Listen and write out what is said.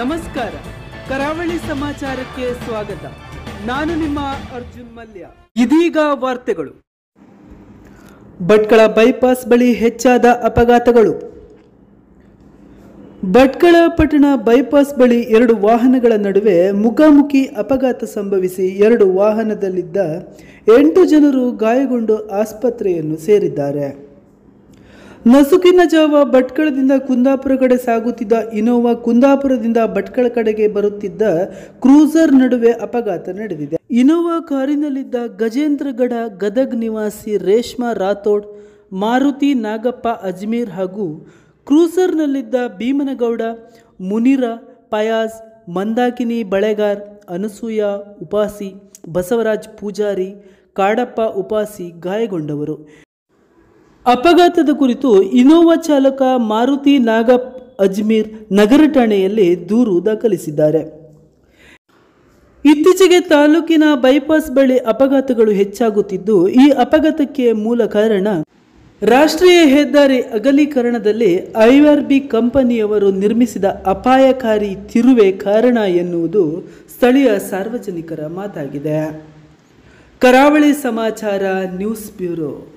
ನಮಸ್ಕಾರ ಕರಾವಳಿ ಸಮಾಚಾರಕ್ಕೆ ಸ್ವಾಗತ ನಾನು ನಿಮ್ಮ ಅರ್ಜುನ್ ಮಲ್ಯ ಇದೀಗ ವಾರ್ತೆಗಳು ಭಟ್ಕಳ ಬೈಪಾಸ್ ಬಳಿ ಹೆಚ್ಚಾದ ಅಪಘಾತಗಳು ಭಟ್ಕಳ ಪಟ್ಟಣ ಬೈಪಾಸ್ ಬಳಿ ಎರಡು ವಾಹನಗಳ ನಡುವೆ ಮುಖಾಮುಖಿ ಅಪಘಾತ ಸಂಭವಿಸಿ ಎರಡು ವಾಹನದಲ್ಲಿದ್ದ ಎಂಟು ಜನರು ಗಾಯಗೊಂಡು ಆಸ್ಪತ್ರೆಯನ್ನು ಸೇರಿದ್ದಾರೆ ನಸುಕಿನ ಜಾವ ಭಟ್ಕಳದಿಂದ ಕುಂದಾಪುರ ಕಡೆ ಸಾಗುತ್ತಿದ್ದ ಇನೋವಾ ಕುಂದಾಪುರದಿಂದ ಭಟ್ಕಳ ಕಡೆಗೆ ಬರುತ್ತಿದ್ದ ಕ್ರೂಸರ್ ನಡುವೆ ಅಪಘಾತ ನಡೆದಿದೆ ಇನೋವಾ ಕಾರಿನಲ್ಲಿದ್ದ ಗಜೇಂದ್ರಗಡ ಗದಗ್ ನಿವಾಸಿ ರೇಷ್ಮಾ ರಾಥೋಡ್ ಮಾರುತಿ ನಾಗಪ್ಪ ಅಜ್ಮೀರ್ ಹಾಗೂ ಕ್ರೂಸರ್ನಲ್ಲಿದ್ದ ಭೀಮನಗೌಡ ಮುನಿರ ಪಯಾಜ್ ಮಂದಾಕಿನಿ ಬಳೆಗಾರ್ ಅನಸೂಯ ಉಪಾಸಿ ಬಸವರಾಜ್ ಪೂಜಾರಿ ಕಾಡಪ್ಪ ಉಪಾಸಿ ಗಾಯಗೊಂಡವರು ಅಪಘಾತದ ಕುರಿತು ಇನೋವಾ ಚಾಲಕ ಮಾರುತಿ ನಾಗಪ್ ಅಜ್ಮೀರ್ ನಗರ ಠಾಣೆಯಲ್ಲಿ ದೂರು ದಾಖಲಿಸಿದ್ದಾರೆ ಇತ್ತೀಚೆಗೆ ತಾಲೂಕಿನ ಬೈಪಾಸ್ ಬಳಿ ಅಪಘಾತಗಳು ಹೆಚ್ಚಾಗುತ್ತಿದ್ದು ಈ ಅಪಘಾತಕ್ಕೆ ಮೂಲ ಕಾರಣ ರಾಷ್ಟ್ರೀಯ ಹೆದ್ದಾರಿ ಅಗಲೀಕರಣದಲ್ಲಿ ಐಆರ್ಬಿ ಕಂಪನಿಯವರು ನಿರ್ಮಿಸಿದ ಅಪಾಯಕಾರಿ ತಿರುವೆ ಕಾರಣ ಎನ್ನುವುದು ಸ್ಥಳೀಯ ಸಾರ್ವಜನಿಕರ ಮಾತಾಗಿದೆ ಕರಾವಳಿ ಸಮಾಚಾರ ನ್ಯೂಸ್ ಬ್ಯೂರೋ